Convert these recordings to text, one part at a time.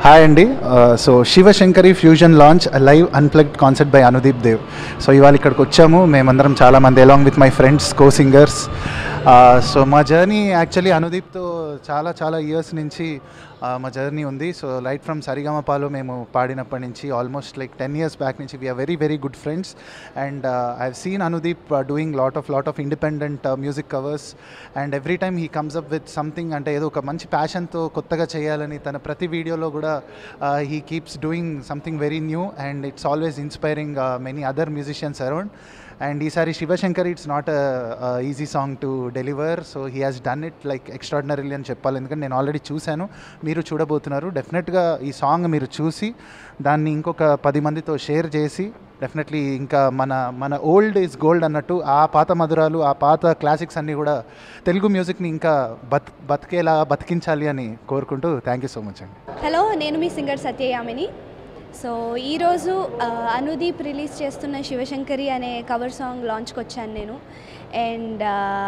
Hi అండి so Shivashankari fusion launch live unplugged concert by Anudeep Dev so ఇవాళ ఇక్కడికి వచ్చాము మేమందరం చాలామంది along with my friends co singers so మా జర్నీ యాక్చువల్లీ అనుదీప్తో చాలా చాలా ఇయర్స్ నుంచి uh, మా జర్నీ ఉంది సో లైట్ ఫ్రమ్ సరిగమపాలో మేము పాడినప్పటి నుంచి almost like ten years back నుంచి we are very very good friends and I have seen Anudeep doing lot of lot of independent music covers and every time he comes up with something అంటే ఏదో ఒక మంచి ప్యాషన్తో కొత్తగా చేయాలని తన ప్రతి వీడియోలో కూడా he keeps doing something very new and it's always inspiring many other musicians around and ఈసారి Shivashankar it's not easy song to deliver so he has done it like extraordinarily అని చెప్పాలి ఎందుకంటే నేను ఆల్రెడీ చూశాను మీరు చూడబోతున్నారు డెఫినెట్గా ఈ సాంగ్ మీరు చూసి దాన్ని ఇంకొక పది మందితో షేర్ చేసి డెఫినెట్లీ ఇంకా మన మన ఓల్డ్ ఈజ్ గోల్డ్ అన్నట్టు ఆ పాత మధురాలు ఆ పాత క్లాసిక్స్ అన్నీ కూడా తెలుగు మ్యూజిక్ని ఇంకా బత్ బతికేలా బతికించాలి అని కోరుకుంటూ థ్యాంక్ యూ సో మచ్ అండి హలో నేను మీ సింగర్ సత్యయామిని సో ఈరోజు ఆ, అనుదీప్ రిలీజ్ చేస్తున్న శివశంకరి అనే కవర్ సాంగ్ లాంచ్కి వచ్చాను నేను అండ్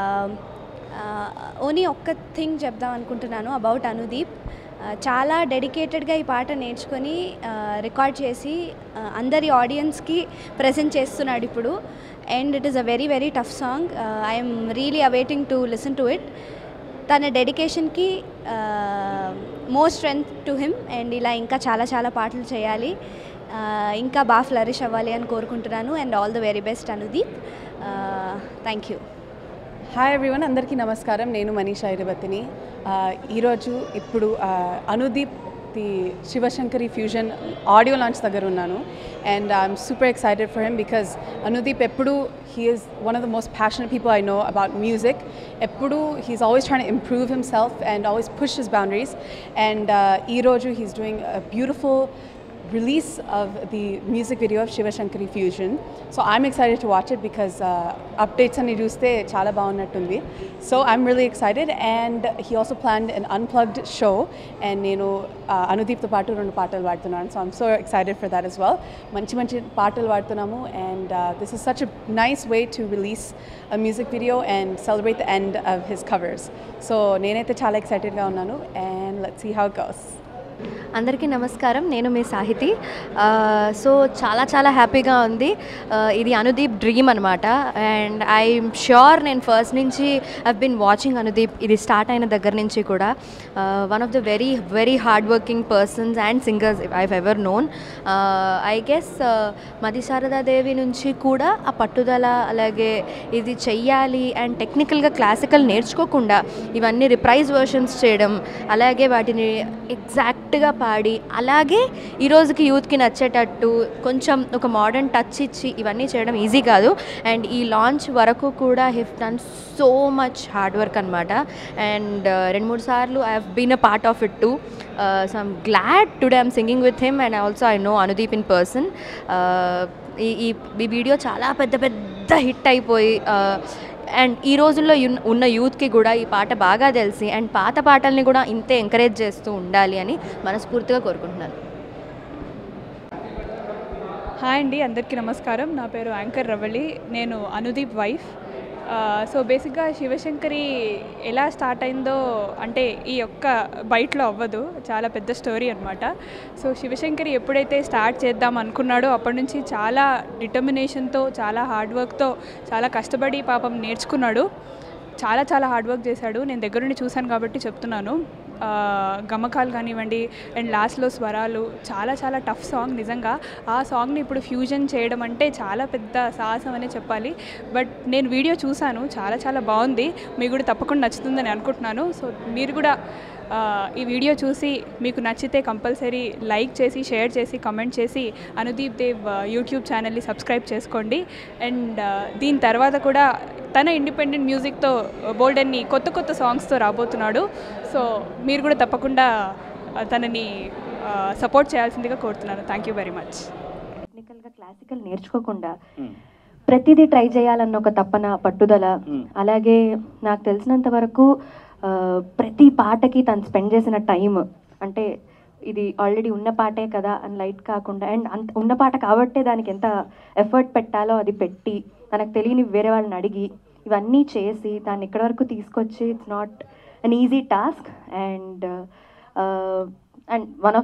ఓన్లీ ఒక్క థింగ్ చెప్దాం అనుకుంటున్నాను అబౌట్ అనుదీప్ ఆ, చాలా డెడికేటెడ్గా ఈ పాట నేర్చుకొని రికార్డ్ చేసి ఆ, అందరి ఆడియన్స్కి ప్రజెంట్ చేస్తున్నాడు ఇప్పుడు and it is a very very tough song I'm really awaiting to listen to it తన డెడికేషన్కి more strength to him and ఇలా ఇంకా చాలా చాలా పాటలు చేయాలి ఆ, ఇంకా బాగా ఫ్లరిష్ అవ్వాలి అని కోరుకుంటున్నాను and all the very best Anudeep thank you hi everyone అందరికీ నమస్కారం నేను మనీషా ఇరవతిని ఈరోజు ఇప్పుడు ఆ, Anudeep the Shivashankari fusion audio launch దగ్గర ఉన్నాను and I'm super excited for him because Anudeep ఎప్పుడు he is one of the most passionate people I know about music ఎప్పుడు he's always train improve himself and always push his boundaries and ఈరోజు he's doing beautiful release of the music video of Shiva Shankari Fusion. So I'm excited to watch it because uh, updates and చూస్తే చాలా బాగున్నట్టుంది so I'm really excited and he also plan an unplugged show and నేను uh, అనుదీప్తో పాటు రెండు పాటలు పాడుతున్నాను so I'm so excited for that as well మంచి మంచి పాటలు పాడుతున్నాము and this is such a nice way to release a music video and celebrate the end of his covers so నేనైతే చాలా ఎక్సైటెడ్గా ఉన్నాను and let see how goes అందరికీ నమస్కారం నేను మీ సాహితి ఆ, సో చాలా చాలా హ్యాపీగా ఉంది ఆ, ఇది అనుదీప్ డ్రీమ్ అనమాట అండ్ ఐఎమ్ ష్యూర్ నేను ఫస్ట్ నుంచి ఐవ్ బిన్ వాచింగ్ అనుదీప్ ఇది స్టార్ట్ అయిన దగ్గర నుంచి కూడా one of the very very hard working persons and singers I've ever known I guess Madhi Sharadadevi నుంచి కూడా ఆ పట్టుదల అలాగే ఇది చెయ్యాలి అండ్ టెక్నికల్గా క్లాసికల్ నేర్చుకోకుండా ఇవన్నీ రిప్రైజ్ వర్షన్స్ చేయడం అలాగే వాటిని ఎగ్జాక్ట్గా పాడి అలాగే ఈ రోజుకి యూత్కి నచ్చేటట్టు కొంచెం ఒక మోడర్న్ టచ్ ఇచ్చి ఇవన్నీ చేయడం ఈజీ కాదు అండ్ ఈ లాంచ్ వరకు కూడా he's done so much hard work అనమాట అండ్ రెండు మూడు సార్లు I have been a part of it too so I'm glad today I'm singing with him and also I know Anudeep in person ఈ ఈ ఈ వీడియో చాలా పెద్ద పెద్ద హిట్ అయిపోయి అండ్ ఈ రోజుల్లో యున్- ఉన్న యూత్కి కూడా ఈ పాట బాగా తెలిసి అండ్ పాత పాటల్ని కూడా ఇంతే ఎంకరేజ్ చేస్తూ ఉండాలి అని మనస్ఫూర్తిగా కోరుకుంటున్నాను హాయ్ అండి అందరికీ నమస్కారం నా పేరు యాంకర్ రవళి నేను అనుదీప్ వైఫ్ ఆ, సో బేసిక్గా శివశంకరి ఎలా స్టార్ట్ అయిందో అంటే ఈ యొక్క బయటలో అవ్వదు చాలా పెద్ద స్టోరీ అనమాట సో శివశంకరి ఎప్పుడైతే స్టార్ట్ చేద్దాం అనుకున్నాడో అప్పటి నుంచి చాలా డిటర్మినేషన్తో చాలా హార్డ్ వర్క్తో చాలా కష్టపడి పాపం నేర్చుకున్నాడు చాలా చాలా హార్డ్ వర్క్ చేశాడు నేను దగ్గర నుండి చూశాను కాబట్టి చెప్తున్నాను ఆ, గమకాలు కానివ్వండి అండ్ లాస్ట్లో స్వరాలు చాలా చాలా టఫ్ సాంగ్ నిజంగా ఆ సాంగ్ని ఇప్పుడు ఫ్యూజన్ చేయడం అంటే చాలా పెద్ద సాహసం అనే చెప్పాలి బట్ నేను వీడియో చూశాను చాలా చాలా బాగుంది మీకు కూడా తప్పకుండా నచ్చుతుందని అనుకుంటున్నాను సో మీరు కూడా ఆ, ఈ వీడియో చూసి మీకు నచ్చితే కంపల్సరీ లైక్ చేసి షేర్ చేసి కమెంట్ చేసి అనుదీప్ దేవ్ ఆ, యూట్యూబ్ ఛానల్ని సబ్స్క్రైబ్ చేసుకోండి అండ్ ఆ, దీని తర్వాత కూడా తన ఇండిపెండెంట్ మ్యూజిక్తో బోల్డ్ అన్ని కొత్త కొత్త సాంగ్స్తో రాబోతున్నాడు సో మీరు కూడా తప్పకుండా ఆ, తనని సపోర్ట్ చేయాల్సిందిగా కోరుతున్నాను థ్యాంక్ యూ వెరీ మచ్ టెక్నికల్గా క్లాసికల్ నేర్చుకోకుండా ప్రతిదీ ట్రై చేయాలన్న ఒక తపన పట్టుదల అలాగే నాకు తెలిసినంత వరకు ఆ, ప్రతి పాటకి తను స్పెండ్ చేసిన టైం అంటే ఇది ఆల్రెడీ ఉన్న పాటే కదా అని లైట్ కాకుండా అండ్ అంత ఉన్న పాట కాబట్టే దానికి ఎంత ఎఫర్ట్ పెట్టాలో అది పెట్టి తనకు తెలియని వేరే వాళ్ళని అడిగి ఇవన్నీ చేసి దాన్ని ఇక్కడి వరకు తీసుకొచ్చి it's not an easy task and and one of the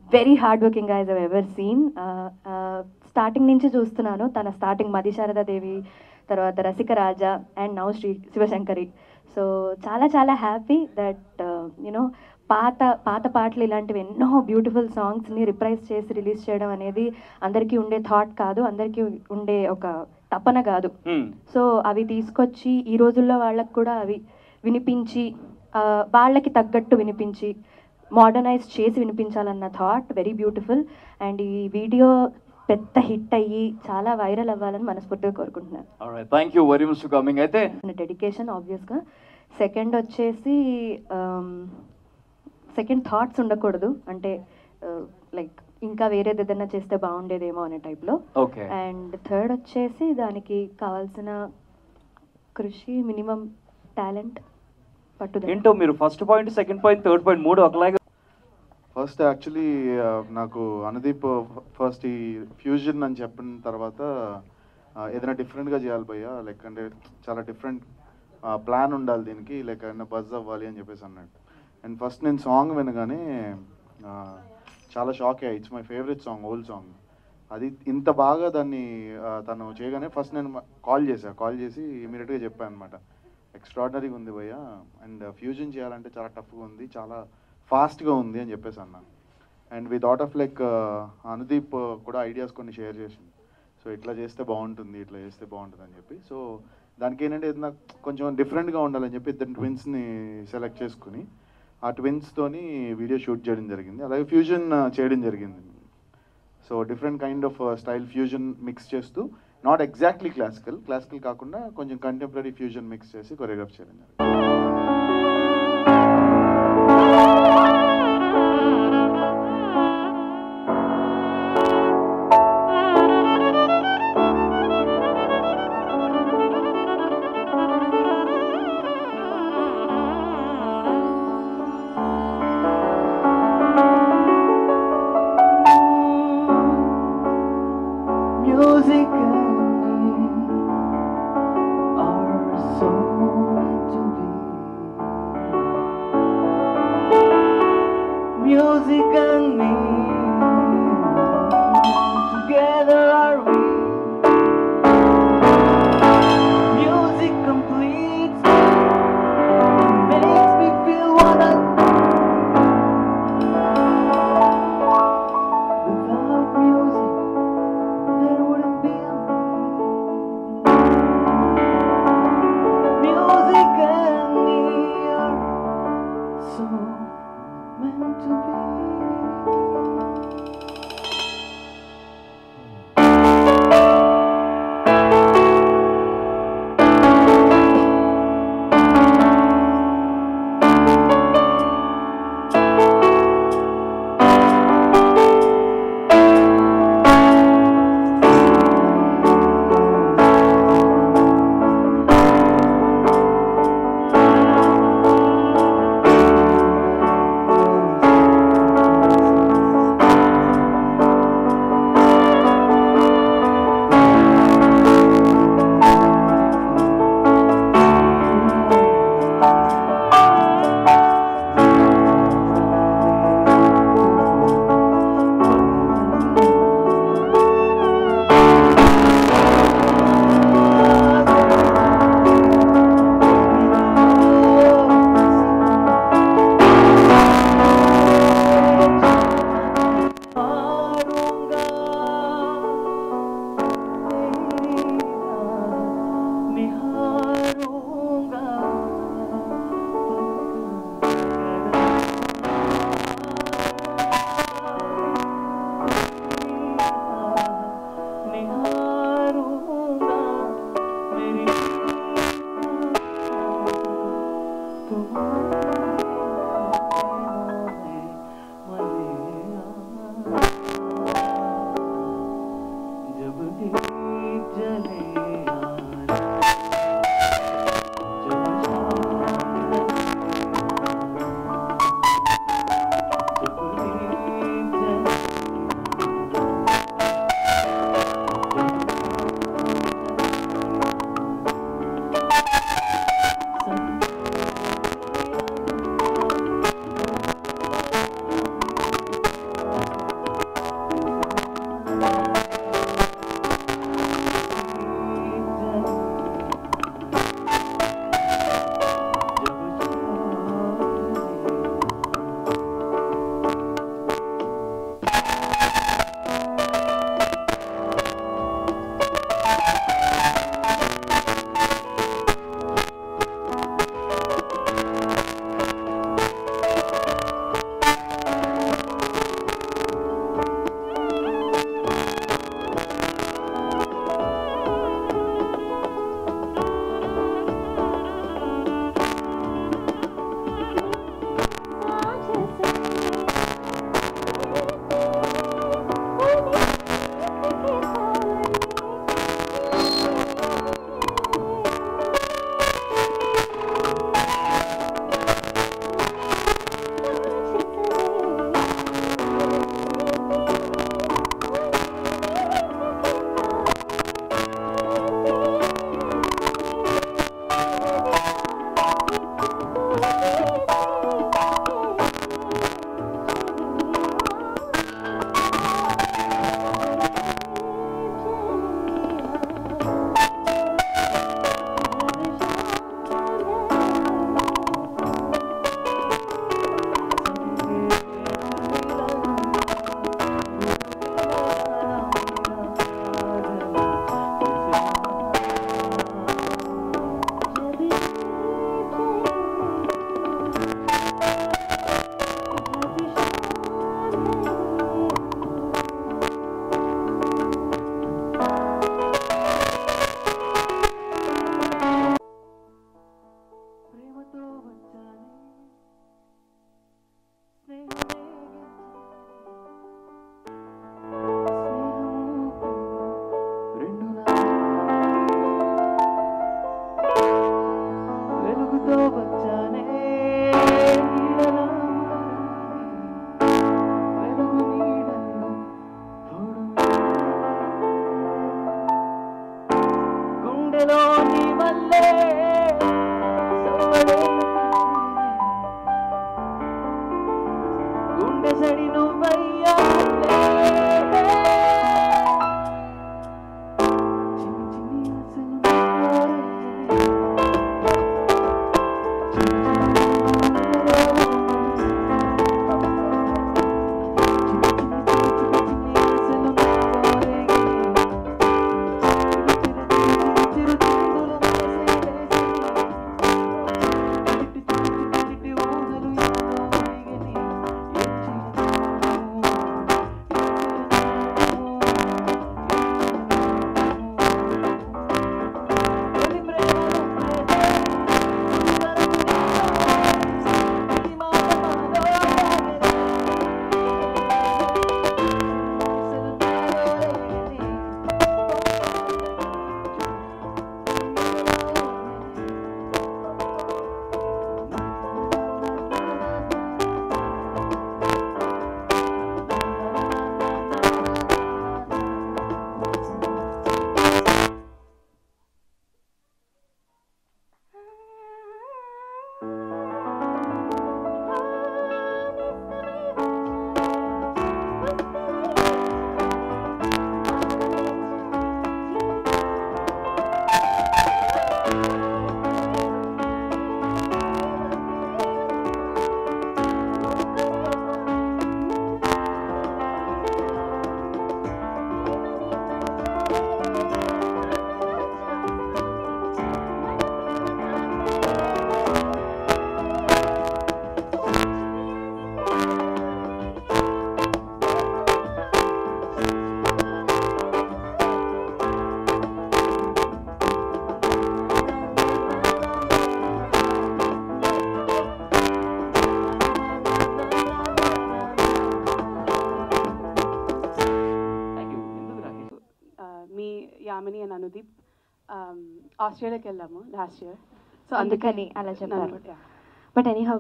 very hard working I've have ever seen starting నుంచి చూస్తున్నాను తన స్టార్టింగ్ మది దేవి తర్వాత Rasika Raja and now Shri Sivasankari so చాలా చాలా హ్యాపీ దట్ యునో పాత పాత పాటలు ఇలాంటివి ఎన్నో బ్యూటిఫుల్ సాంగ్స్ని రిప్రైజ్ చేసి రిలీజ్ చేయడం అనేది అందరికీ ఉండే థాట్ కాదు అందరికీ ఉండే ఒక తపన కాదు Hmm. సో అవి తీసుకొచ్చి ఈ రోజుల్లో వాళ్ళకు కూడా అవి వినిపించి ఆ, వాళ్ళకి తగ్గట్టు వినిపించి మోడర్నైజ్ చేసి వినిపించాలన్న థాట్ వెరీ బ్యూటిఫుల్ అండ్ ఈ వీడియో పెద్ద హిట్ అయ్యి చాలా వైరల్ అవ్వాలని మనస్ఫూర్తిగా కోరుకుంటున్నాను thank you very much coming అయితే డెడికేషన్ ఆబ్వియస్గా సెకండ్ వచ్చేసి సెకండ్ థాట్స్ ఉండకూడదు అంటే లైక్ ఇంకా వేరేది ఏదైనా చేస్తే బాగుండేదేమో అనే టైప్లో ఓకే అండ్ థర్డ్ వచ్చేసి దానికి కావాల్సిన కృషి మినిమం టాలెంట్ పట్టుదల ఏంటో మీరు first point second point third point మూడు ఒకలాగా ఫస్ట్ యాక్చువల్లీ నాకు అనుదీప్ ఫస్ట్ ఈ ఫ్యూజన్ అని చెప్పిన తర్వాత ఆ, ఏదైనా డిఫరెంట్గా చేయాలి భయ్య లైక్ అంటే చాలా డిఫరెంట్ ప్లాన్ ఉండాలి దీనికి లైక్ ఏదైనా బజ్ అవ్వాలి అని చెప్పేసి అన్నట్టు అండ్ ఫస్ట్ నేను సాంగ్ వినగానే ఆ, చాలా షాక్ అయ్యా it's my favourite song old song అది ఇంత బాగా దాన్ని ఆ, తను చేయగానే ఫస్ట్ నేను కాల్ చేశాను కాల్ చేసి ఇమీడియట్గా చెప్పాను అనమాట ఎక్స్ట్రాడినరీగా ఉంది భయ్య అండ్ ఫ్యూజన్ చేయాలంటే చాలా టఫ్గా ఉంది చాలా ఫాస్ట్గా ఉంది అని చెప్పేసి అన్న and we thought of like Anudeep కూడా ఐడియాస్ కొన్ని షేర్ చేసింది సో ఇట్లా చేస్తే బాగుంటుంది ఇట్లా చేస్తే బాగుంటుంది అని చెప్పి సో దానికి ఏంటంటే ఏదైనా కొంచెం డిఫరెంట్గా ఉండాలని చెప్పి ఇద్దరు ట్విన్స్ని సెలెక్ట్ చేసుకుని ఆ ట్విన్స్తోని వీడియో షూట్ చేయడం జరిగింది అలాగే ఫ్యూజన్ చేయడం జరిగింది so different kind of style fusion mix చేస్తూ నాట్ ఎగ్జాక్ట్లీ క్లాసికల్ క్లాసికల్ కాకుండా కొంచెం కంటెంపరీ ఫ్యూజన్ మిక్స్ చేసి కొరియోగ్రాఫ్ చేయడం జరిగింది Music and me are so meant to be. Music and me, together are we. Music completes me, makes me feel what I Without music, there wouldn't be a me. Music and me are so meant to be. గుండె సడి నువ్వయ్యా చిన్ని చిన్ని ఆశలు thank you ఎందుకు రాకేష్ మీ Yamini and Anudeep ఆస్ట్రేలియాకి వెళ్ళాము last year so అందుకని అలా చెప్పారు but anyhow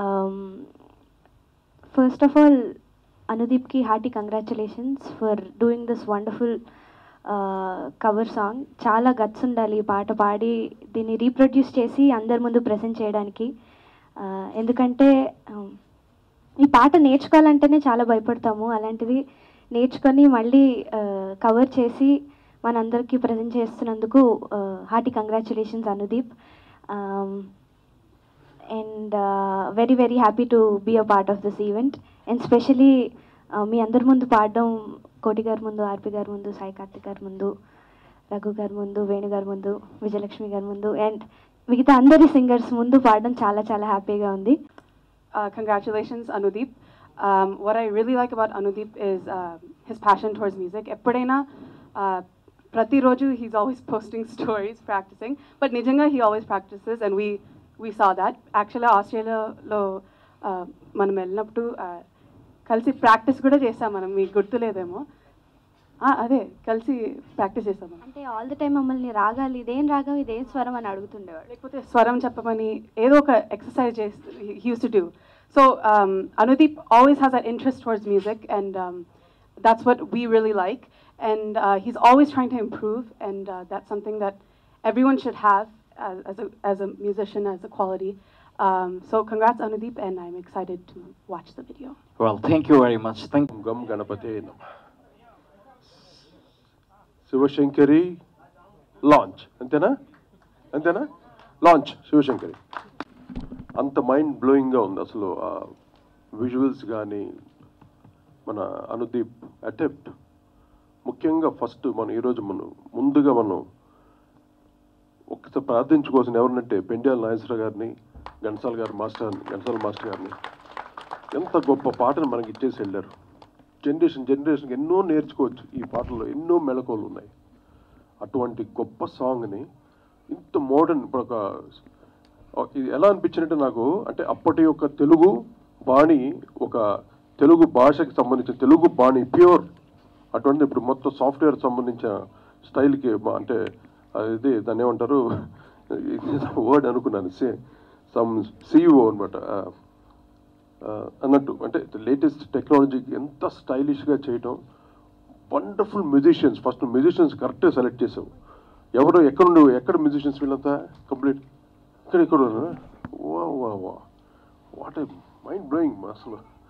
first of all అనుదీప్కి hearty congratulations for doing this wonderful cover song చాలా గట్స్ ఉండాలి ఈ పాట పాడి దీన్ని రీప్రొడ్యూస్ చేసి అందరి ముందు ప్రజెంట్ చేయడానికి Uh, ఎందుకంటే um, ఈ పాట నేర్చుకోవాలంటేనే చాలా భయపడతాము అలాంటిది నేర్చుకొని మళ్ళీ కవర్ చేసి మనందరికీ ప్రజెంట్ చేస్తున్నందుకు hearty congratulations Anudeep and very very happy to be a part of this event and specially మీ అందరి ముందు పాడడం కోటి గారి ముందు ఆర్పి గారి ముందు సాయి కార్తిక్ గారి ముందు రఘు గారి ముందు వేణు గారి ముందు విజయలక్ష్మి గారి ముందు అండ్ మిగతా అందరి సింగర్స్ ముందు పాడడం చాలా చాలా హ్యాపీగా ఉంది uh, congratulations, Anudeep. Um, what I really like about Anudeep is uh, his passion towards music. ఎప్పుడైనా uh, ప్రతిరోజు he's always posting stories, practicing. But నిజంగా he always practices and we we saw that. Actually, ఆస్ట్రేలియాలో uh, మనం వెళ్ళినప్పుడు uh, కలిసి practice కూడా చేసాం మనం మీకు గుర్తులేదేమో Ah, అదే కలిసి ప్రాక్టీస్ చేసాం మనం అంటే ఆల్ ద టైం మమ్మల్ని రాగాలి ఇదేం రాగం ఇదేం స్వరం అని అడుగుతుండేవాడు లేకపోతే స్వరం చెప్పమని ఏదో ఒక ఎక్సర్సైజ్ చేసి use to do so Anudeep always has a interest towards music and that's what we really like and uh, he's always trying to improve and uh, that's something that everyone should have as, as, a, as a musician as a quality um, so congrats Anudeep and I'm excited to watch the video well thank you very much thank గం గణపతి నమ Shivashankari launch అంతేనా అంతేనా launch Shivashankari అంత mind బ్లోయింగ్గా ఉంది అసలు ఆ visuals కానీ మన అనుదీప్ అటెంప్ట్ ముఖ్యంగా ఫస్ట్ మనం ఈరోజు మనం ముందుగా మనం ఒక్కసారి ప్రార్థించుకోవాల్సిన ఎవరినంటే పెండ్యాల నాగేశ్వర గారిని ఘంటసాల గారు మాస్టర్ ఘంటసాల మాస్టర్ గారిని ఎంత గొప్ప పాటను మనకి ఇచ్చేసి వెళ్ళారు జనరేషన్ జనరేషన్కి ఎన్నో నేర్చుకోవచ్చు ఈ పాటల్లో ఎన్నో మెళకువలు ఉన్నాయి అటువంటి గొప్ప సాంగ్ని ఇంత మోడర్న్ ఇప్పుడు ఒక ఇది ఎలా అనిపించినట్టే నాకు అంటే అప్పటి యొక్క తెలుగు బాణి ఒక తెలుగు భాషకి సంబంధించిన తెలుగు బాణి ప్యూర్ అటువంటి ఇప్పుడు మొత్తం సాఫ్ట్వేర్ సంబంధించిన స్టైల్కి మా- అంటే అది దాన్ని ఏమంటారు వర్డ్ అనుకున్నాను సే సమ్ సిఇఓ అనమాట అన్నట్టు అంటే లేటెస్ట్ టెక్నాలజీకి ఎంత స్టైలిష్గా చేయటం వండర్ఫుల్ మ్యూజిషియన్స్ ఫస్ట్ మ్యూజిషియన్స్ కరెక్ట్గా సెలెక్ట్ చేసావు ఎవరు ఎక్కడ ఉండు ఎక్కడ మ్యూజిషియన్స్ వీళ్ళంతా కంప్లీట్ ఇక్కడ ఇక్కడ వా వా వా వాట్ ఏ మైండ్ బ్లోయింగ్ అసలు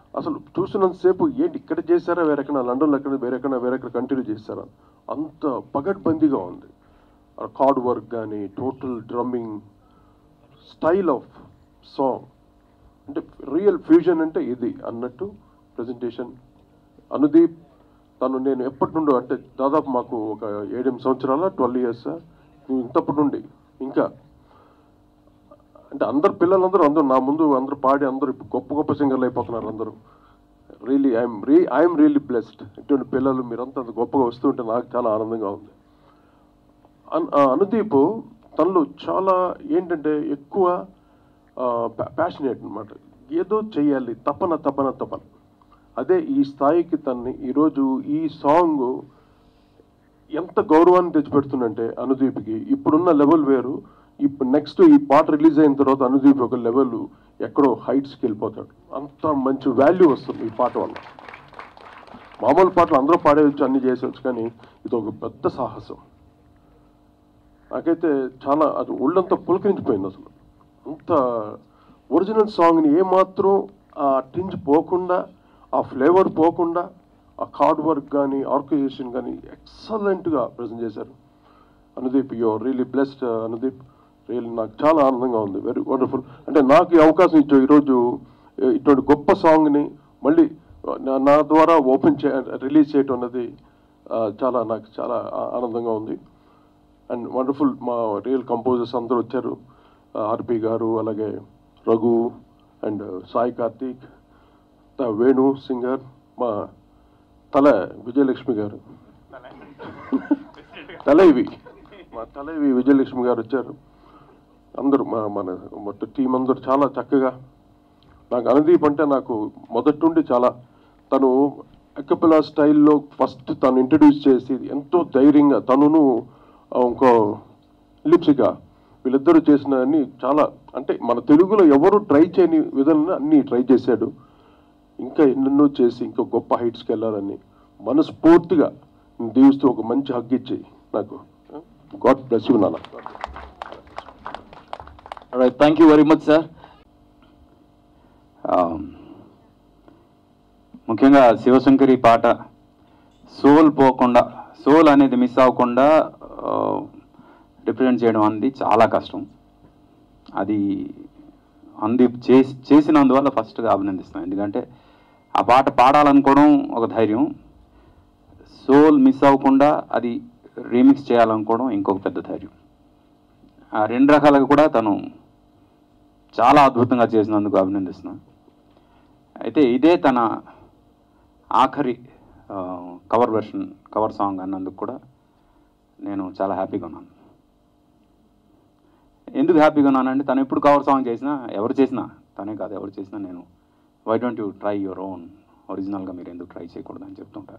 అసలు చూసినంతసేపు ఏంటి ఇక్కడ చేశారా వేరెక్కడ లండన్లో ఎక్కడ వేరెక్కడ వేరెక్కడ కంటిన్యూ చేశారా అంత పగడ్బందీగా ఉంది కార్డ్ వర్క్ కానీ total drumming style of song అంటే రియల్ ఫ్యూజన్ అంటే ఇది అన్నట్టు ప్రజెంటేషన్ అనుదీప్ తను నేను ఎప్పటి నుండో అంటే దాదాపు మాకు ఒక ఏడెనిమిది సంవత్సరాల ట్వెల్వ్ ఇయర్స్ ఇంతప్పటి నుండి ఇంకా అంటే అందరు పిల్లలందరూ అందరూ నా ముందు అందరూ పాడి అందరూ ఇప్పుడు గొప్ప గొప్ప సింగర్లు అయిపోతున్నారు అందరూ really I'm re I'm really blessed ఇటువంటి పిల్లలు మీరంతా అంత గొప్పగా వస్తుంటే నాకు చాలా ఆనందంగా ఉంది అన్- ఆ అనుదీప్ తనలో చాలా ఏంటంటే ఎక్కువ ప్యాషనేట్ అనమాట ఏదో చెయ్యాలి తపన తపన తపన అదే ఈ స్థాయికి తన్ని ఈరోజు ఈ సాంగ్ ఎంత గౌరవాన్ని తెచ్చిపెడుతుందంటే అనుదీప్కి ఇప్పుడున్న లెవెల్ వేరు ఇప్పుడు నెక్స్ట్ ఈ పాట రిలీజ్ అయిన తర్వాత అనుదీప్ ఒక లెవెల్ ఎక్కడో హైట్స్కి వెళ్ళిపోతాడు అంత మంచి వాల్యూ వస్తుంది ఈ పాట వల్ల మామూలు పాటలు అందరూ పాడేయచ్చు అన్ని చేసేవచ్చు కానీ ఇది ఒక పెద్ద సాహసం నాకైతే చాలా అది ఒళ్ళంతా పులకరించిపోయింది అసలు అంత ఒరిజినల్ సాంగ్ని ఏమాత్రం ఆ టింజ్ పోకుండా ఆ ఫ్లేవర్ పోకుండా ఆ కార్డ్ వర్క్ కానీ ఆర్గనైజేషన్ కానీ ఎక్సలెంట్గా ప్రజెంట్ చేశారు Anudeep you really blessed Anudeep really నాకు చాలా ఆనందంగా ఉంది వెరీ వండర్ఫుల్ అంటే నాకు ఈ అవకాశం ఇచ్చావు ఈరోజు ఏ, ఇటువంటి గొప్ప సాంగ్ని మళ్ళీ నా- నా ద్వారా ఓపెన్ చే రిలీజ్ చేయటం అన్నది ఆ, చాలా నాకు చాలా ఆ- ఆనందంగా ఉంది అండ్ వండర్ఫుల్ మా రియల్ కంపోజర్స్ అందరూ వచ్చారు ఆర్పి గారు అలాగే రఘు అండ్ సాయి కార్తీక్ త- వేణు సింగర్ మా తల విజయలక్ష్మి గారు తలైవి మా తలైవి విజయలక్ష్మి గారు వచ్చారు అందరూ మా మన మొత్తం టీం అందరూ చాలా చక్కగా నాకు అనుదీప్ అంటే నాకు మొదటి నుండి చాలా తను అక్కపిలా స్టైల్లో ఫస్ట్ తను ఇంట్రడ్యూస్ చేసి ఎంతో ధైర్యంగా తనును ఆ, ఇంకో లిప్సిక వీళ్ళిద్దరూ చేసిన అన్ని చాలా అంటే మన తెలుగులో ఎవరు ట్రై చేయని విధంగా అన్ని ట్రై చేశాడు ఇంకా ఎన్నెన్నో చేసి ఇంకా గొప్ప హైట్స్కి వెళ్ళాలని మనస్ఫూర్తిగా దీవిస్తూ ఒక మంచి హగ్ ఇచ్చి నాకు గాడ్ బ్లెస్ యూ నాన్న right thank you very much sir ముఖ్యంగా శివశంకరి పాట సోల్ పోకుండా సోల్ అనేది మిస్ అవ్వకుండా రిప్రజెంట్ చేయడం అనేది చాలా కష్టం అది అందీప్ చేసి చేసినందువల్ల ఫస్ట్గా అభినందిస్తాను ఎందుకంటే ఆ పాట పాడాలనుకోవడం ఒక ధైర్యం సోల్ మిస్ అవ్వకుండా అది రీమిక్స్ చేయాలనుకోవడం ఇంకొక పెద్ద ధైర్యం ఆ రెండు రకాలుగా కూడా తను చాలా అద్భుతంగా చేసినందుకు అభినందిస్తున్నాను అయితే ఇదే తన ఆఖరి కవర్ వెర్షన్ కవర్ సాంగ్ అన్నందుకు కూడా నేను చాలా హ్యాపీగా ఉన్నాను ఎందుకు హ్యాపీగా ఉన్నానంటే తను ఎప్పుడు కవర్ సాంగ్ చేసినా ఎవరు చేసినా తనే కాదు ఎవరు చేసినా నేను why don't you try your own ఒరిజినల్గా మీరు ఎందుకు ట్రై చేయకూడదు అని చెప్తుంటా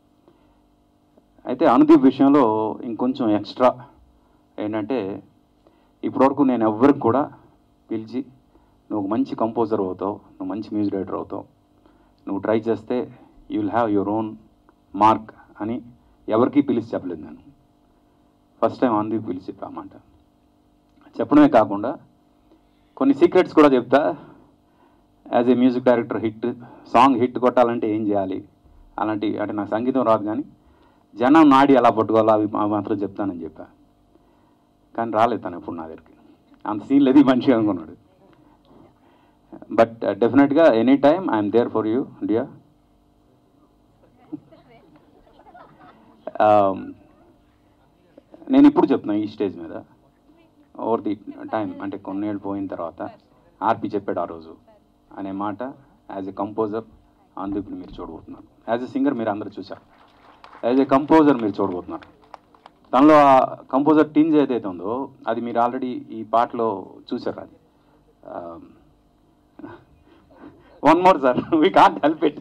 అయితే అనుదీప్ విషయంలో ఇంకొంచెం ఎక్స్ట్రా ఏంటంటే ఇప్పటివరకు నేను ఎవ్వరికి కూడా పిలిచి నువ్వు ఒక మంచి కంపోజర్ అవుతావు నువ్వు మంచి మ్యూజిక్ డైరెక్టర్ అవుతావు నువ్వు ట్రై చేస్తే you will have your own mark అని ఎవరికీ పిలిచి చెప్పలేదు నేను ఫస్ట్ టైం అందుకు పిలిచి చెప్పామాట చెప్పడమే కాకుండా కొన్ని సీక్రెట్స్ కూడా చెప్తా as a music director hit song hit కొట్టాలంటే ఏం చేయాలి అలాంటి అంటే నాకు సంగీతం రాదు కానీ జనం నాడి ఎలా పట్టుకోవాలో అవి మా- మాత్రం చెప్తానని చెప్పా కానీ రాలేదు తను ఎప్పుడు నా దగ్గరికి అంత సీన్ లేదు ఈ మనిషి అనుకున్నాడు బట్ డెఫినెట్గా any time I'm there for you dear నేను ఇప్పుడు చెప్తున్నా ఈ స్టేజ్ మీద ఓవర్ ది టైం అంటే కొన్నేళ్ళు పోయిన తర్వాత ఆర్పి చెప్పాడు ఆ రోజు అనే మాట యాజ్ ఎ కంపోజర్ అందుకు మీరు చూడబోతున్నారు యాజ్ ఎ సింగర్ మీరు అందరూ చూశారు యాజ్ ఎ కంపోజర్ మీరు చూడబోతున్నారు తనలో ఆ కంపోజర్ టీన్స్ ఏదైతే ఉందో అది మీరు ఆల్రెడీ ఈ పాటలో చూశారు అది one more sir we can't help it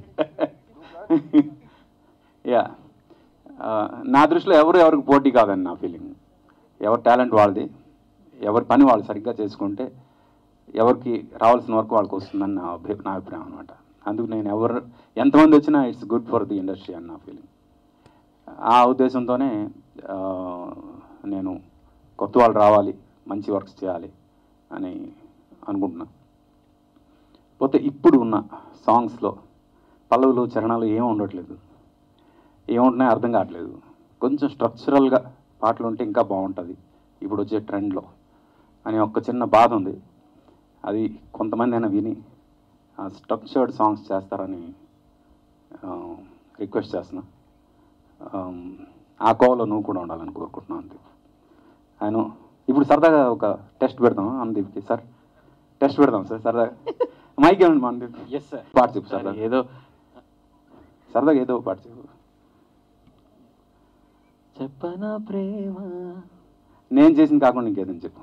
yeah నా దృష్టిలో ఎవరు ఎవరికి పోటీ కాదని నా ఫీలింగ్ ఎవరి టాలెంట్ వాళ్ళది ఎవరి పని వాళ్ళు సరిగ్గా చేసుకుంటే ఎవరికి రావాల్సిన వరకు వాళ్ళకి వస్తుందని నా అభి నా అభిప్రాయం అనమాట అందుకు నేను ఎవరు ఎంతమంది వచ్చినా it's good for the industry అని నా ఫీలింగ్ ఆ ఉద్దేశంతోనే ఆ, నేను కొత్త వాళ్ళు రావాలి మంచి వర్క్స్ చేయాలి అని అనుకుంటున్నా పోతే ఇప్పుడు ఉన్న సాంగ్స్లో పల్లవులు చరణాలు ఏమి ఉండట్లేదు ఏముంటున్నాయో అర్థం కావట్లేదు కొంచెం స్ట్రక్చరల్గా పాటలు ఉంటే ఇంకా బాగుంటుంది ఇప్పుడు వచ్చే ట్రెండ్లో అని ఒక చిన్న బాధ ఉంది అది కొంతమంది అయినా విని ఆ స్ట్రక్చర్డ్ సాంగ్స్ చేస్తారని రిక్వెస్ట్ చేస్తున్నా ఆమ్, ఆ కోవలో నువ్వు కూడా ఉండాలని కోరుకుంటున్నాను అంతే ఆయన ఇప్పుడు సరదాగా ఒక టెస్ట్ పెడదాం అందీప్కి సార్ టెస్ట్ పెడదాం సార్ సరదాగా మైక్ ఏమండి మా అందీప్ ఎస్ సార్ పాట చెప్పు సార్ ఏదో సరదాగా ఏదో ఒక పాట చెప్పు చెప్పనా ప్రేమ నేను చేసింది కాకుండా ఇంకేదని చెప్పు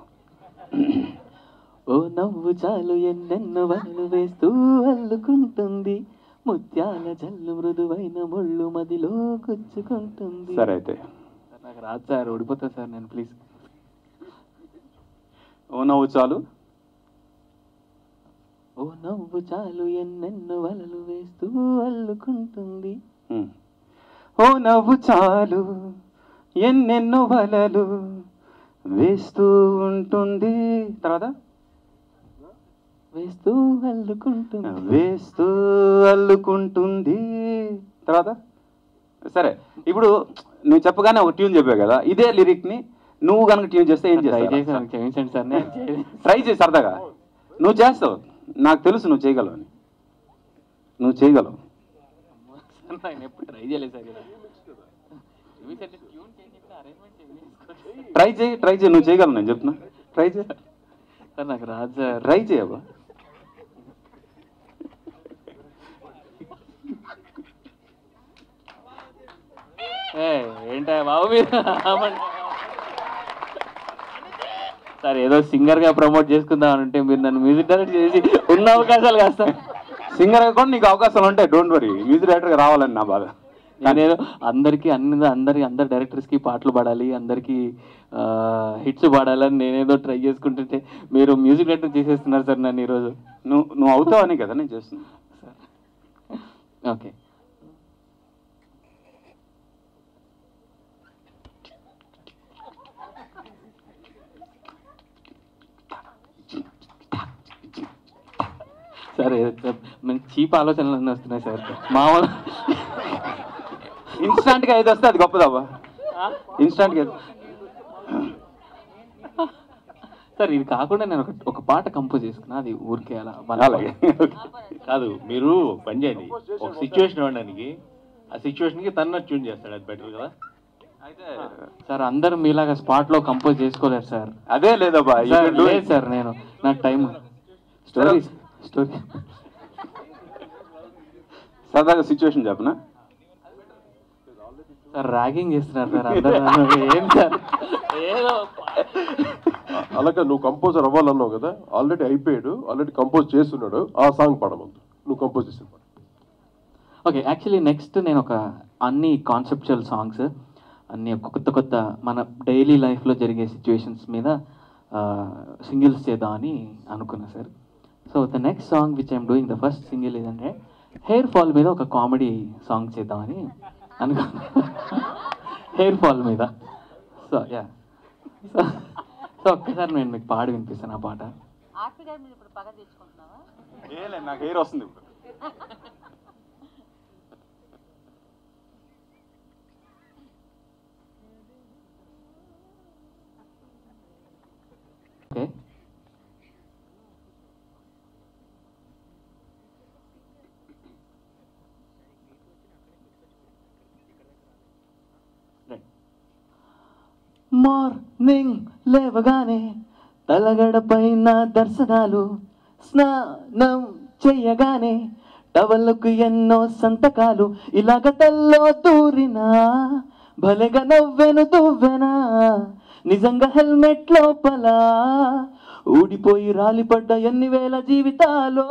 ఓ నవ్వు చాలు ఎన్నెన్నో వలలు వేస్తూ అల్లుకుంటుంది ముత్యాల జల్లు మృదువైన ముళ్ళు మదిలో గుచ్చుకుంటుంది సరే అయితే సార్, నాకు రాదు సార్ ఓడిపోతా సార్ నేను ప్లీజ్ ఓ నవ్వు చాలు ఓ నవ్వు చాలు ఎన్నెన్నో వలలు వేస్తూ అల్లుకుంటుంది ఉమ్. ఓ నవ్వు చాలు ఎన్నెన్నో వలలు వేస్తూ ఉంటుంది తర్వాత వేస్తూ అల్లుకుంటుంది వేస్తూ అల్లుకుంటుంది తర్వాత సరే ఇప్పుడు నువ్వు చెప్పగానే ఒక ట్యూన్ చెప్పావు కదా ఇదే లిరిక్ ని నువ్వు కనుక ట్యూన్ చేస్తే ఏం ట్రై చేస్తావు చేశాను క్షమించండి సార్ నేను చేయలేదు. ట్రై చేయి సరదాగా నువ్వు చేస్తావు నాకు తెలుసు నువ్వు చేయగలవు అని నువ్వు చేయగలవు సార్, నేను ఎప్పుడు ట్రై చేయలేదు సార్ ఇలా. క్షమించండి, ట్యూన్ చేంజ్ చేస్తే arrangement చేంజ్ చేసుకోవచ్చు. ట్రై చేయి ట్రై చేయి నువ్వు చేయగలవు నేను చెప్తున్నా ట్రై చేయి సార్ నాకు రాదు సార్ ట్రై చేయవా ఏ ఏంటా బాబు మీరు ఆపండి. సార్ ఏదో సింగర్ గా ప్రమోట్ చేసుకుందాం అంటే మీరు నన్ను మ్యూజిక్ డైరెక్టర్ చేసి ఉన్న అవకాశాలు కాస్త సింగర్ కూడా నీకు అవకాశాలు ఉంటాయి డోంట్ వరీ మ్యూజిక్ డైరెక్టర్గా రావాలని నా బాధ నేనేదో అందరికి అన్ని అందరి అందరి డైరెక్టర్స్ కి పాటలు పాడాలి అందరికి హిట్స్ పాడాలని నేనేదో ట్రై చేసుకుంటుంటే మీరు మ్యూజిక్ డైరెక్టర్ చేసేస్తున్నారు సార్ నన్ను ఈరోజు నువ్వు నువ్వు అవుతావని కదా నేను చేస్తున్నా ఓకే సార్ మంచి చీప్ ఆలోచనలు అన్నీ వస్తున్నాయి సార్ మామూలు ఇన్స్టాంట్ గా ఏది వస్తే అది గొప్పదవ్వా ఇన్స్టాంట్ గా సార్ ఇది కాకుండా నేను ఒక ఒక పాట కంపోజ్ చేసుకున్నా అది ఊరికే అలా వన్ అలాగే కాదు మీరు పని చేయండి ఒక సిచ్యువేషన్ ఇవ్వడానికి ఆ సిచ్యువేషన్ కి తన ట్యూన్ చేస్తాడు అది బెటర్ కదా సార్ అందరూ మీలాగా స్పాట్ లో కంపోజ్ చేసుకోలేరు సార్ అదే లేదబ్బా you sir, can do it. లేదు సార్ నేను నాకు టైం స్టోరీ స్టోరీ సరదాగా సిచ్యువేషన్ చెప్పనా సార్ ర్యాగింగ్ చేస్తున్నారు సార్ అందరూ నన్ను. ఏం సార్ ఏదో అలాగే నువ్వు కంపోజర్ అవ్వాలన్నావు కదా ఆల్రెడీ అయిపోయాడు ఆల్రెడీ కంపోజ్ చేస్తున్నాడు ఆ సాంగ్ పాడమందు నువ్వు కంపోజ్ చేసిన పాట ఓకే యాక్చువల్లీ నెక్స్ట్ నేను ఒక అన్ని కాన్సెప్చువల్ సాంగ్స్ అన్ని కొత్త కొత్త మన డైలీ లైఫ్లో జరిగే సిచ్యువేషన్స్ మీద సింగిల్స్ చేద్దామని అనుకున్నా sir so the next song which I'm doing the first single ఏంటంటే హెయిర్ ఫాల్ మీద ఒక కామెడీ సాంగ్ చేద్దామని అనుకు హెయిర్ ఫాల్ మీద సో యా సో సో ఒక్కసారి నేను మీకు పాడి వినిపిస్తాను ఆ పాట ఏలే నాకు హెయిర్ వస్తుంది ఇప్పుడు ఓకే మార్నింగ్ లేవగానే తలగడ పైన దర్శనాలు స్నానం చెయ్యగానే టవల్కు ఎన్నో సంతకాలు ఇలాగ తల్లో దూరినా భలేగా నవ్వెను దువ్వెనా నిజంగా హెల్మెట్ లోపల ఊడిపోయి రాలిపడ్డ ఎన్ని వేల జీవితాలు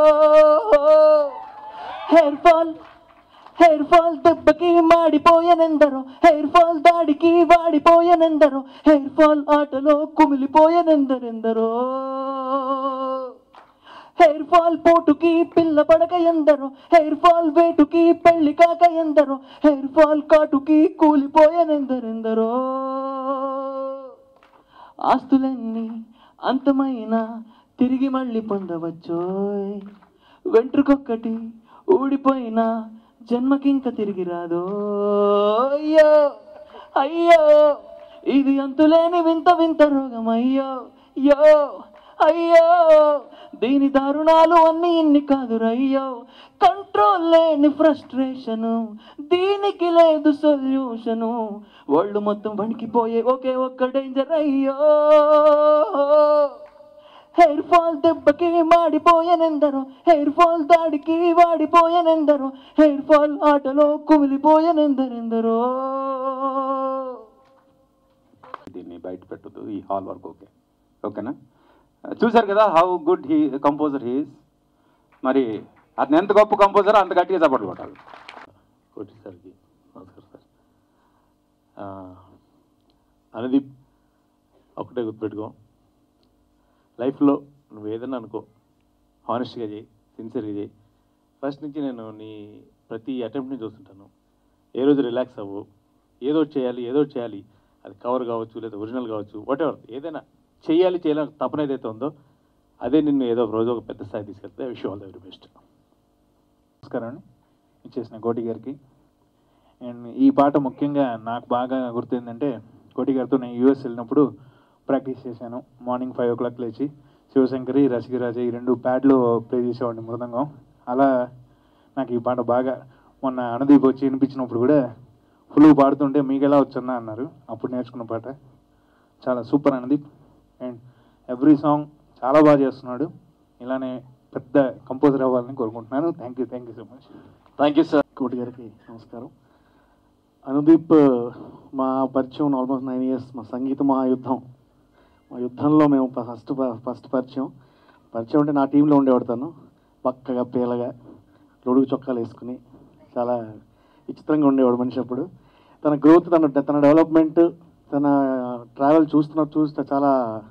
హెయిర్ ఫాల్ హెయిర్ ఫాల్ దెబ్బకి మాడిపోయనెందరో హెయిర్ ఫాల్ దాడికి వాడిపోయనెందరో హెయిర్ ఫాల్ ఆటలో కుమిలిపోయనెందరెందరో హెయిర్ ఫాల్ పోటుకి పిల్ల పడక ఎందరో హెయిర్ ఫాల్ వేటుకి పెళ్లి కాక ఎందరో హెయిర్ ఫాల్ కాటుకి కూలిపోయనెందరెందరో ఆస్తులన్నీ అంతమైన తిరిగి మళ్ళీ పొందవచ్చోయ్ వెంట్రుకొక్కటి ఊడిపోయిన జన్మకింక తిరిగి రాదో అయ్యో అయ్యో ఇది అంతులేని వింత వింత రోగం అయ్యో యో అయ్యో దీని దారుణాలు అన్ని ఇన్ని కాదురయ్యో కంట్రోల్ లేని ఫ్రస్ట్రేషను దీనికి లేదు సొల్యూషను వాళ్ళు మొత్తం వణికిపోయే ఒకే ఒక్క డేంజర్ అయ్యో హెయిర్ ఫాల్ దెబ్బకి మాడిపోయనెందరో హెయిర్ ఫాల్ దాడికి వాడిపోయనెందరో హెయిర్ ఫాల్ ఆటలో కుమిలిపోయనెందరెందరో దీన్ని బయట పెట్టదు ఈ హాల్ వర్క్ ఓకే ఓకేనా చూశారు కదా how good he composer he's మరి అతను ఎంత గొప్ప కంపోజర్ అంత గట్టిగా చప్పట్లు కొట్టాలి కోటి సార్కి నమస్కారం సార్ ఆ, అనుదీప్ ఒకటే గుర్తుపెట్టుకో లైఫ్లో నువ్వు ఏదైనా అనుకో హానెస్ట్గా చేయి సిన్సియర్గా చేయి ఫస్ట్ నుంచి నేను నీ ప్రతి అటెంప్ట్ని చూస్తుంటాను ఏ రోజు రిలాక్స్ అవ్వు ఏదో ఒకటి చేయాలి ఏదో ఒకటి చేయాలి అది కవర్ కావచ్చు లేదా ఒరిజినల్ కావచ్చు వాట్ ఎవర్ ఏదైనా చేయాలి చేయాలని తపన ఏదైతే ఉందో అదే నిన్ను ఏదో ఒక రోజు ఒక పెద్ద స్థాయి తీసుకెళ్తే wish all the very best నమస్కారం అండి ఇచ్చేసిన కోటి గారికి అండ్ ఈ పాట ముఖ్యంగా నాకు బాగా గుర్తు కోటి గారితో నేను యూఎస్ వెళ్ళినప్పుడు ప్రాక్టీస్ చేశాను మార్నింగ్ ఫైవ్ ఓ క్లాక్ లేచి శివశంకరి రసికరాజ ఈ రెండు ప్యాడ్లు ప్లే చేసేవాడిని మృదంగం అలా నాకు ఈ పాట బాగా మొన్న అనుదీప్ వచ్చి వినిపించినప్పుడు కూడా ఫుల్ పాడుతుంటే మీకు ఎలా వచ్చన్నా అన్నారు అప్పుడు నేర్చుకున్న పాట చాలా super Anudeep and every song చాలా బాగా చేస్తున్నాడు ఇలానే పెద్ద కంపోజర్ అవ్వాలని కోరుకుంటున్నాను thank you thank you so much thank you sir Koti గారికి నమస్కారం అనుదీప్ మా పరిచయం ఆల్మోస్ట్ నైన్ ఇయర్స్ మా సంగీత మహాయుద్ధం మా యుద్ధంలో మేము ఫస్ట్ ఫస్ట్ పరిచయం పరిచయం అంటే నా టీంలో ఉండేవాడు తను పక్కగా పీలగా లొడుగు చొక్కాలు వేసుకుని చాలా విచిత్రంగా ఉండేవాడు మనిషి అప్పుడు తన గ్రోత్ తన తన డెవలప్మెంట్ తన ట్రావెల్ చూస్తున్న చూస్తే చాలా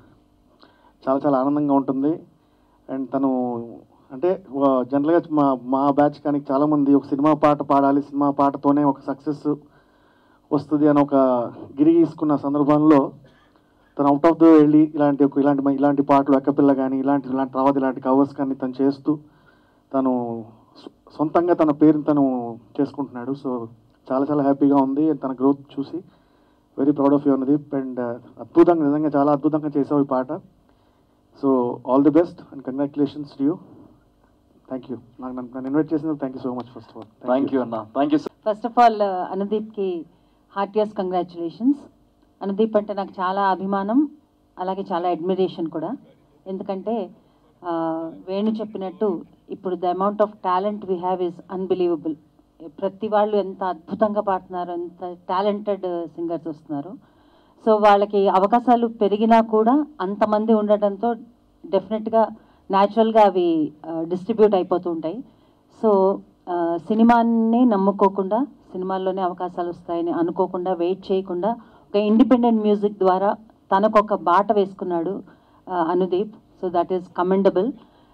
చాలా చాలా ఆనందంగా ఉంటుంది అండ్ తను అంటే జనరల్గా మా మా బ్యాచ్ కానీ చాలామంది ఒక సినిమా పాట పాడాలి సినిమా పాటతోనే ఒక సక్సెస్ వస్తుంది అని ఒక గిరి గీసుకున్న సందర్భంలో తను అవుట్ ఆఫ్ ద వెళ్ళి ఇలాంటి ఒక ఇలాంటి ఇలాంటి పాటలు ఎక్కపిల్ల కానీ ఇలాంటి ఇలాంటి తర్వాత ఇలాంటి కవర్స్ కానీ తను చేస్తూ తను సొ- సొంతంగా తన పేరుని తను చేసుకుంటున్నాడు సో చాలా చాలా హ్యాపీగా ఉంది తన గ్రోత్ చూసి very proud of you Anudeep and అద్భుతంగా నిజంగా చాలా అద్భుతంగా చేసావు ఈ పాట so all the best and congratulations to you thank you నాకు నన్ను నన్ను ఇన్వైట్ చేసినందుకు thank you so much first of all thank you అన్న thank you first of all అనుదీప్కి హార్టియస్ కంగ్రాచులేషన్స్ అనుదీప్ అంటే నాకు చాలా అభిమానం అలాగే చాలా అడ్మిరేషన్ కూడా ఎందుకంటే ఆ, వేణు చెప్పినట్టు ఇప్పుడు the amount of talent we have is unbelievable ప్రతి వాళ్ళు ఎంత అద్భుతంగా పాడుతున్నారు ఎంత టాలెంటెడ్ సింగర్స్ వస్తున్నారు సో వాళ్ళకి అవకాశాలు పెరిగినా కూడా అంతమంది ఉండటంతో డెఫినెట్గా న్యాచురల్గా అవి డిస్ట్రిబ్యూట్ అయిపోతూ ఉంటాయి సో ఆ, సినిమాని నమ్ముకోకుండా సినిమాల్లోనే అవకాశాలు వస్తాయని అనుకోకుండా వెయిట్ చేయకుండా ఒక ఇండిపెండెంట్ మ్యూజిక్ ద్వారా తనకు ఒక బాట వేసుకున్నాడు ఆ, Anudeep so that is commendable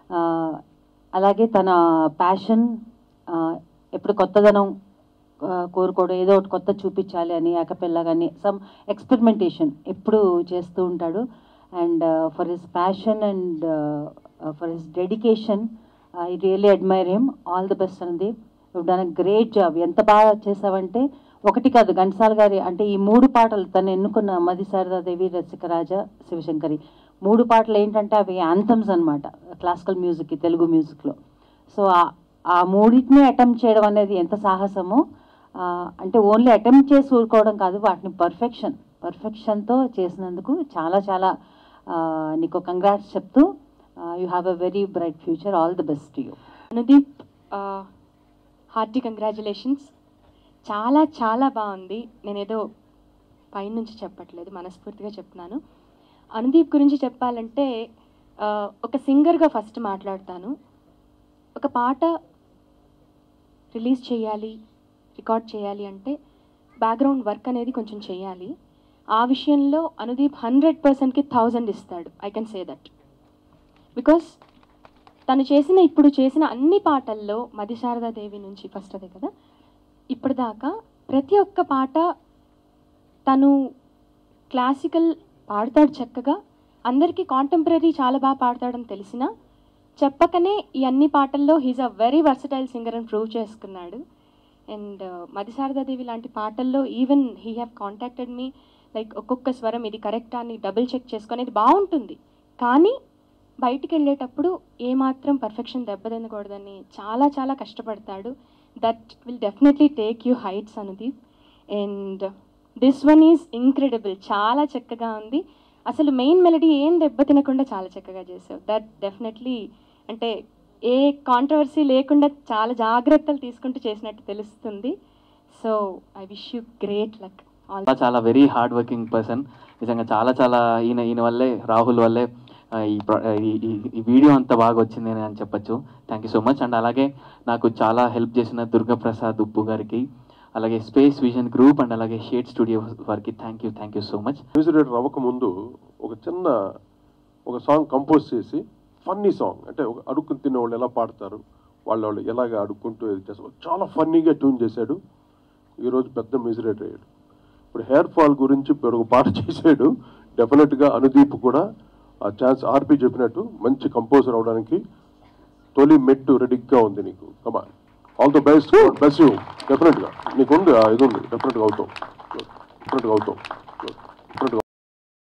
అలాగే తన ప్యాషన్ ఎప్పుడు కొత్తదనం ఆ, కోరుకోవడం ఏదో ఒకటి కొత్త చూపించాలి అని ఏకపిల్ల కానీ సమ్ ఎక్స్పెరిమెంటేషన్ ఎప్పుడు చేస్తూ ఉంటాడు and for his passion and for his dedication I really admire him all the best Anudeep you done a great job ఎంత బాగా చేసావంటే ఒకటి కాదు ఘంటసాల గారి అంటే ఈ మూడు పాటలు తను ఎన్నుకున్న మది శారదాదేవి రసికరాజ శివశంకరి మూడు పాటలు ఏంటంటే అవి యాంథమ్స్ అనమాట క్లాసికల్ మ్యూజిక్ తెలుగు మ్యూజిక్లో సో ఆ- ఆ మూడింటిని అటెంప్ట్ చేయడం అనేది ఎంత సాహసమో ఆ, అంటే ఓన్లీ అటెంప్ట్ చేసి ఊరుకోవడం కాదు వాటిని పర్ఫెక్షన్ పర్ఫెక్షన్తో చేసినందుకు చాలా చాలా ఆ, నీకు కంగ్రాట్స్ చెప్తూ you have a very bright future all the best you Anudeep hearty congratulations చాలా చాలా బాగుంది నేనేదో పైనుంచి చెప్పట్లేదు మనస్ఫూర్తిగా చెప్తున్నాను అనుదీప్ గురించి చెప్పాలంటే ఆ, ఒక సింగర్గా ఫస్ట్ మాట్లాడతాను ఒక పాట రిలీజ్ చేయాలి రికార్డ్ చేయాలి అంటే బ్యాక్గ్రౌండ్ వర్క్ అనేది కొంచెం చేయాలి ఆ విషయంలో అనుదీప్ హండ్రెడ్ పర్సెంట్కి థౌజండ్ ఇస్తాడు I can say that because తను చేసిన ఇప్పుడు చేసిన అన్ని పాటల్లో మది శారదాదేవి నుంచి ఫస్ట్ అదే కదా ఇప్పటిదాకా ప్రతి ఒక్క పాట తను క్లాసికల్ పాడతాడు చక్కగా అందరికీ కాంటెంపరీ చాలా బాగా పాడతాడని తెలిసినా చెప్పకనే ఈ అన్ని పాటల్లో he's a very versatile singer అని ప్రూవ్ చేసుకున్నాడు అండ్ మదిశారదాదేవి లాంటి పాటల్లో even he have contacted me like ఒక్కొక్క స్వరం ఇది కరెక్టా అని డబుల్ చెక్ చేసుకునేది బాగుంటుంది కానీ బయటికి వెళ్ళేటప్పుడు ఏమాత్రం పర్ఫెక్షన్ దెబ్బతినకూడదని చాలా చాలా కష్టపడతాడు that will definitely take you heights Anudeep and this one is incredible చాలా చక్కగా ఉంది అసలు మెయిన్ మెలడీ ఏం దెబ్బతినకుండా చాలా చక్కగా చేసావు దట్ డెఫినెట్లీ అంటే ఏ కాంట్రవర్సీ లేకుండా చాలా జాగ్రత్తలు తీసుకుంటూ చేసినట్టు తెలుస్తుంది so I wish you great luck all చాలా చాలా వెరీ హార్డ్ వర్కింగ్ పర్సన్ నిజంగా చాలా చాలా ఈయన ఈయన వల్లే రాహుల్ వల్లే ఆ, ఈ ప్ర- ఈ- ఈ- ఈ వీడియో అంత బాగా వచ్చింది అని చెప్పొచ్చు thank you so much and అలాగే నాకు చాలా హెల్ప్ చేసిన దుర్గాప్రసాద్ ఉప్పు గారికి అలాగే స్పేస్ విజన్ గ్రూప్ అండ్ అలాగే షేడ్ స్టూడియో వారికి thank you thank you so much music director అవ్వకముందు ఒక చిన్న ఒక సాంగ్ కంపోజ్ చేసి ఫన్నీ సాంగ్ అంటే ఒక అడుక్కుని తినే వాళ్ళు ఎలా పాడతారు వాళ్ళ వాళ్ళు ఎలాగ అడుక్కుంటూ ఇది చేస్తారు చాలా ఫన్నీగా ట్యూన్ చేశాడు ఈరోజు పెద్ద మ్యూజిక్ డైరెక్టర్ అయ్యాడు ఇప్పుడు హెయిర్ ఫాల్ గురించి ఇప్పుడు ఒక పాట చేశాడు డెఫినెట్గా అనుదీప్ కూడా ఆ ఛాన్స్ ఆర్పి చెప్పినట్టు మంచి కంపోజర్ అవడానికి తొలి మెట్టు రెడీగా ఉంది నీకు కమా all the best best you డెఫినెట్గా నీకు ఉంది ఆ ఇది ఉంది డెఫినెట్గా అవుతావు డెఫినెట్గా అవుతావు డెఫినెట్గా